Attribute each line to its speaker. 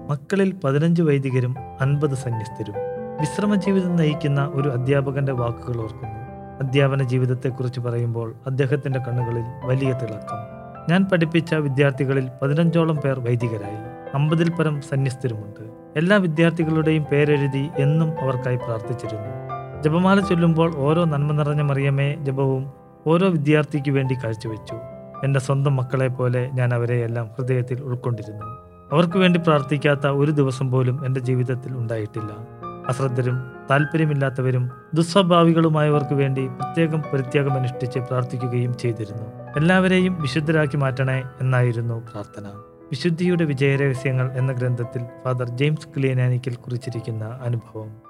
Speaker 1: മക്കളിൽ പതിനഞ്ച് വൈദികരും അൻപത് സന്യസ്തരും വിശ്രമ ജീവിതം നയിക്കുന്ന ഒരു അധ്യാപകന്റെ വാക്കുകൾ ഓർക്കുന്നു അധ്യാപന ജീവിതത്തെക്കുറിച്ച് പറയുമ്പോൾ അദ്ദേഹത്തിന്റെ കണ്ണുകളിൽ വലിയ തിളക്കം ഞാൻ പഠിപ്പിച്ച വിദ്യാർത്ഥികളിൽ പതിനഞ്ചോളം പേർ വൈദികരായി അമ്പതിൽ പരം സന്യസ്തരുമുണ്ട് എല്ലാ വിദ്യാർത്ഥികളുടെയും പേരെഴുതി എന്നും അവർക്കായി പ്രാർത്ഥിച്ചിരുന്നു ജപമാല ചൊല്ലുമ്പോൾ ഓരോ നന്മ നിറഞ്ഞ മറിയമേ ജപവും ഓരോ വിദ്യാർത്ഥിക്ക് വേണ്ടി കാഴ്ചവെച്ചു എൻ്റെ സ്വന്തം മക്കളെ പോലെ ഞാൻ അവരെയെല്ലാം ഹൃദയത്തിൽ ഉൾക്കൊണ്ടിരുന്നു അവർക്ക് വേണ്ടി പ്രാർത്ഥിക്കാത്ത ഒരു ദിവസം പോലും എൻ്റെ ജീവിതത്തിൽ ഉണ്ടായിട്ടില്ല അശ്രദ്ധരും താല്പര്യമില്ലാത്തവരും ദുസ്വഭാവികളുമായവർക്ക് വേണ്ടി പ്രത്യേകം പരിത്യാഗം അനുഷ്ഠിച്ച് പ്രാർത്ഥിക്കുകയും ചെയ്തിരുന്നു എല്ലാവരെയും വിശുദ്ധരാക്കി മാറ്റണേ എന്നായിരുന്നു പ്രാർത്ഥന വിശുദ്ധിയുടെ വിജയരഹസ്യങ്ങൾ എന്ന ഗ്രന്ഥത്തിൽ ഫാദർ ജെയിംസ് ക്ലിയനാനിക്കൽ കുറിച്ചിരിക്കുന്ന അനുഭവം